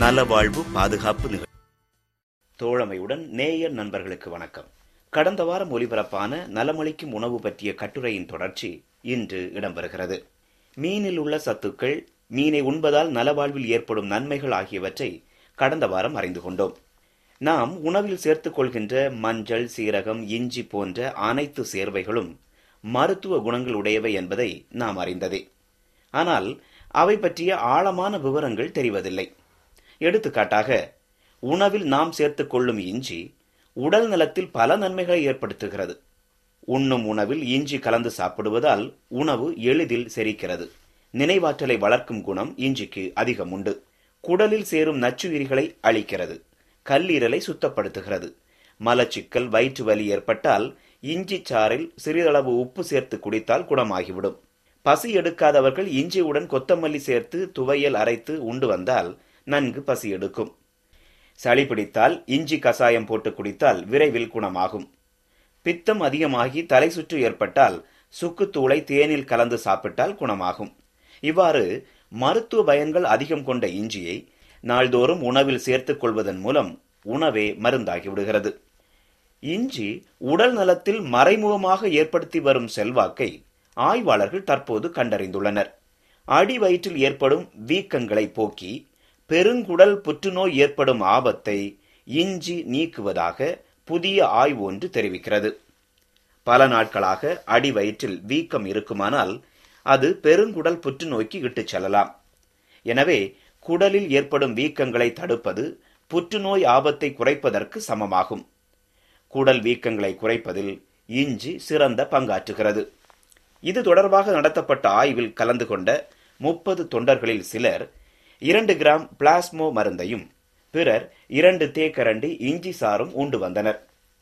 நலவாழ்வு பாதுகாப்பு நிகழ்ச்சி தோழமையுடன் நேயர் நண்பர்களுக்கு வணக்கம் கடந்த வாரம் ஒலிபரப்பான நலமளிக்கும் உணவு பற்றிய கட்டுரையின் தொடர்ச்சி இன்று இடம்பெறுகிறது மீனில் உள்ள சத்துக்கள் மீனை உண்பதால் நலவாழ்வில் ஏற்படும் நன்மைகள் ஆகியவற்றை கடந்த வாரம் அறிந்து கொண்டோம் நாம் உணவில் சேர்த்துக் கொள்கின்ற மஞ்சள் சீரகம் இஞ்சி போன்ற அனைத்து சேர்வைகளும் மருத்துவ குணங்கள் உடையவை என்பதை நாம் அறிந்ததே ஆனால் அவை பற்றிய ஆழமான விவரங்கள் தெரிவதில்லை எடுத்துக்காட்டாக உணவில் நாம் சேர்த்துக் கொள்ளும் இஞ்சி உடல் நலத்தில் பல நன்மைகளை ஏற்படுத்துகிறது உண்ணும் உணவில் இஞ்சி கலந்து சாப்பிடுவதால் உணவு எளிதில் செரிக்கிறது நினைவாற்றலை வளர்க்கும் குணம் இஞ்சிக்கு அதிகம் உண்டு குடலில் சேரும் நச்சுயிரிகளை அழிக்கிறது கல்லீரலை சுத்தப்படுத்துகிறது மலச்சிக்கல் வயிற்று வலி ஏற்பட்டால் இஞ்சி சாறில் சிறிதளவு உப்பு சேர்த்து குடித்தால் குணமாகிவிடும் பசி எடுக்காதவர்கள் இஞ்சியுடன் கொத்தமல்லி சேர்த்து துவையல் அரைத்து உண்டு வந்தால் நன்கு பசி எடுக்கும் சளி பிடித்தால் இஞ்சி கசாயம் போட்டு குடித்தால் விரைவில் குணமாகும் பித்தம் அதிகமாகி தலை சுற்று ஏற்பட்டால் சுக்குத்தூளை தேனில் கலந்து சாப்பிட்டால் குணமாகும் இவ்வாறு மருத்துவ பயன்கள் அதிகம் கொண்ட இஞ்சியை நாள்தோறும் உணவில் சேர்த்துக் கொள்வதன் மூலம் உணவே மருந்தாகி விடுகிறது இஞ்சி உடல் நலத்தில் மறைமுகமாக ஏற்படுத்தி வரும் செல்வாக்கை ஆய்வாளர்கள் தற்போது கண்டறிந்துள்ளனர் அடி வயிற்றில் ஏற்படும் வீக்கங்களை போக்கி பெருங்குடல் புற்றுநோய் ஏற்படும் ஆபத்தை இஞ்சி நீக்குவதாக புதிய ஆய்வு ஒன்று தெரிவிக்கிறது பல நாட்களாக அடி வயிற்றில் வீக்கம் இருக்குமானால் அது பெருங்குடல் புற்றுநோய்க்கு இட்டுச் செல்லலாம் எனவே குடலில் ஏற்படும் வீக்கங்களை தடுப்பது புற்றுநோய் ஆபத்தை குறைப்பதற்கு சமமாகும் குடல் வீக்கங்களை குறைப்பதில் இஞ்சி சிறந்த பங்காற்றுகிறது இது தொடர்பாக நடத்தப்பட்ட ஆய்வில் கலந்து கொண்ட முப்பது தொண்டர்களில் சிலர் இரண்டு கிராம் பிளாஸ்மோ மருந்தையும் பிறர் இரண்டு தேக்கரண்டி இஞ்சி சாரும் உண்டு வந்தனர்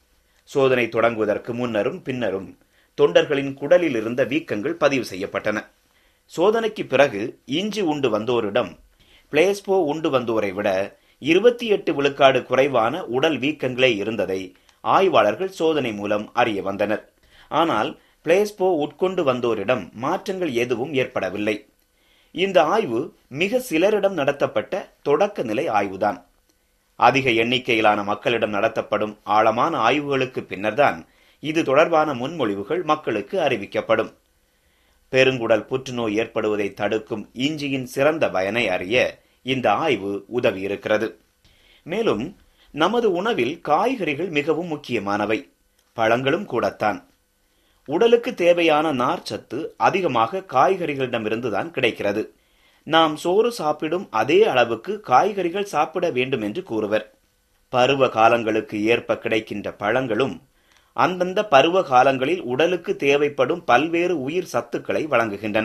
சோதனை தொடங்குவதற்கு முன்னரும் பின்னரும் தொண்டர்களின் குடலில் இருந்த வீக்கங்கள் பதிவு செய்யப்பட்டன சோதனைக்கு பிறகு இஞ்சி உண்டு வந்தோரிடம் பிளேஸ்போ உண்டு வந்தோரை விட இருபத்தி எட்டு விழுக்காடு குறைவான உடல் வீக்கங்களே இருந்ததை ஆய்வாளர்கள் சோதனை மூலம் அறிய வந்தனர் ஆனால் பிளேஸ்போ உட்கொண்டு வந்தோரிடம் மாற்றங்கள் எதுவும் ஏற்படவில்லை இந்த ஆய்வு மிக சிலரிடம் நடத்தப்பட்ட தொடக்க நிலை ஆய்வுதான் அதிக எண்ணிக்கையிலான மக்களிடம் நடத்தப்படும் ஆழமான ஆய்வுகளுக்கு பின்னர்தான் இது தொடர்பான முன்மொழிவுகள் மக்களுக்கு அறிவிக்கப்படும் பெருங்குடல் புற்றுநோய் ஏற்படுவதை தடுக்கும் இஞ்சியின் சிறந்த பயனை அறிய இந்த ஆய்வு உதவியிருக்கிறது மேலும் நமது உணவில் காய்கறிகள் மிகவும் முக்கியமானவை பழங்களும் கூடத்தான் உடலுக்கு தேவையான நார்ச்சத்து அதிகமாக காய்கறிகளிடமிருந்துதான் கிடைக்கிறது நாம் சோறு சாப்பிடும் அதே அளவுக்கு காய்கறிகள் சாப்பிட வேண்டும் என்று கூறுவர் பருவ காலங்களுக்கு ஏற்ப கிடைக்கின்ற பழங்களும் அந்தந்த பருவ காலங்களில் உடலுக்கு தேவைப்படும் பல்வேறு உயிர் சத்துக்களை வழங்குகின்றன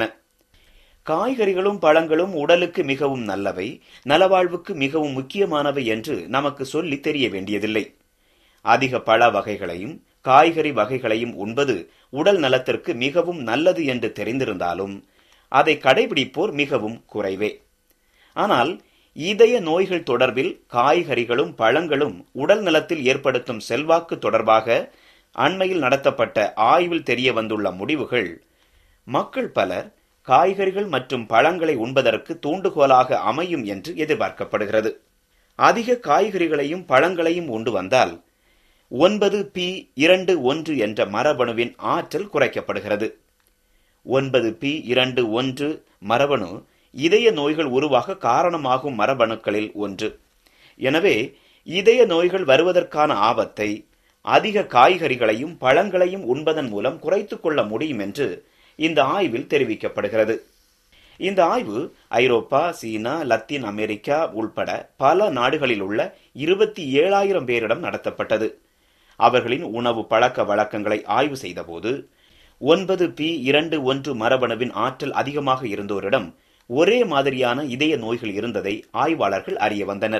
காய்கறிகளும் பழங்களும் உடலுக்கு மிகவும் நல்லவை நலவாழ்வுக்கு மிகவும் முக்கியமானவை என்று நமக்கு சொல்லி தெரிய வேண்டியதில்லை அதிக பழ வகைகளையும் காய்கறி வகைகளையும் உண்பது உடல் நலத்திற்கு மிகவும் நல்லது என்று தெரிந்திருந்தாலும் அதை கடைபிடிப்போர் மிகவும் குறைவே ஆனால் இதய நோய்கள் தொடர்பில் காய்கறிகளும் பழங்களும் உடல் நலத்தில் ஏற்படுத்தும் செல்வாக்கு தொடர்பாக அண்மையில் நடத்தப்பட்ட ஆய்வில் தெரிய வந்துள்ள முடிவுகள் மக்கள் பலர் காய்கறிகள் மற்றும் பழங்களை உண்பதற்கு தூண்டுகோலாக அமையும் என்று எதிர்பார்க்கப்படுகிறது அதிக காய்கறிகளையும் பழங்களையும் உண்டு வந்தால் ஒன்பது பி இரண்டு ஒன்று என்ற மரபணுவின் ஆற்றல் குறைக்கப்படுகிறது ஒன்பது பி இரண்டு ஒன்று மரபணு இதய நோய்கள் உருவாக காரணமாகும் மரபணுக்களில் ஒன்று எனவே இதய நோய்கள் வருவதற்கான ஆபத்தை அதிக காய்கறிகளையும் பழங்களையும் உண்பதன் மூலம் குறைத்துக் கொள்ள முடியும் என்று இந்த ஆய்வில் தெரிவிக்கப்படுகிறது இந்த ஆய்வு ஐரோப்பா சீனா லத்தீன் அமெரிக்கா உள்பட பல நாடுகளில் உள்ள இருபத்தி ஏழாயிரம் பேரிடம் நடத்தப்பட்டது அவர்களின் உணவு பழக்க வழக்கங்களை ஆய்வு செய்தபோது ஒன்பது பி இரண்டு ஒன்று மரபணுவின் ஆற்றல் அதிகமாக இருந்தோரிடம் ஒரே மாதிரியான இதய நோய்கள் இருந்ததை ஆய்வாளர்கள் அறிய வந்தனர்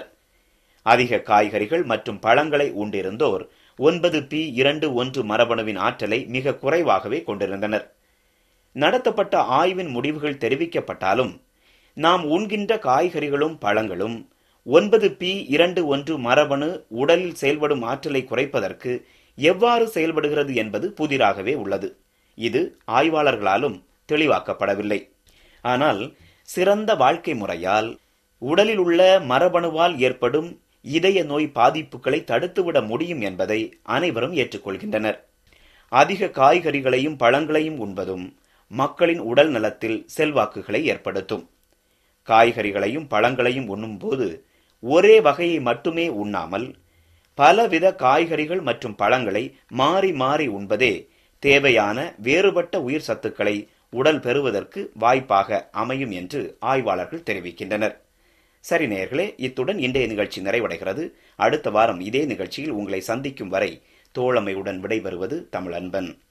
அதிக காய்கறிகள் மற்றும் பழங்களை உண்டிருந்தோர் ஒன்பது பி இரண்டு ஒன்று மரபணுவின் ஆற்றலை மிக குறைவாகவே கொண்டிருந்தனர் நடத்தப்பட்ட ஆய்வின் முடிவுகள் தெரிவிக்கப்பட்டாலும் நாம் உண்கின்ற காய்கறிகளும் பழங்களும் ஒன்பது பி இரண்டு ஒன்று மரபணு உடலில் செயல்படும் ஆற்றலை குறைப்பதற்கு எவ்வாறு செயல்படுகிறது என்பது புதிராகவே உள்ளது இது ஆய்வாளர்களாலும் தெளிவாக்கப்படவில்லை ஆனால் சிறந்த வாழ்க்கை முறையால் உடலில் உள்ள மரபணுவால் ஏற்படும் இதய நோய் பாதிப்புகளை தடுத்துவிட முடியும் என்பதை அனைவரும் ஏற்றுக்கொள்கின்றனர் அதிக காய்கறிகளையும் பழங்களையும் உண்பதும் மக்களின் உடல் நலத்தில் செல்வாக்குகளை ஏற்படுத்தும் காய்கறிகளையும் பழங்களையும் உண்ணும்போது ஒரே வகையை மட்டுமே உண்ணாமல் பலவித காய்கறிகள் மற்றும் பழங்களை மாறி மாறி உண்பதே தேவையான வேறுபட்ட உயிர் சத்துக்களை உடல் பெறுவதற்கு வாய்ப்பாக அமையும் என்று ஆய்வாளர்கள் தெரிவிக்கின்றனர் சரி நேயர்களே இத்துடன் இன்றைய நிகழ்ச்சி நிறைவடைகிறது அடுத்த வாரம் இதே நிகழ்ச்சியில் உங்களை சந்திக்கும் வரை தோழமையுடன் விடைபெறுவது தமிழன்பன்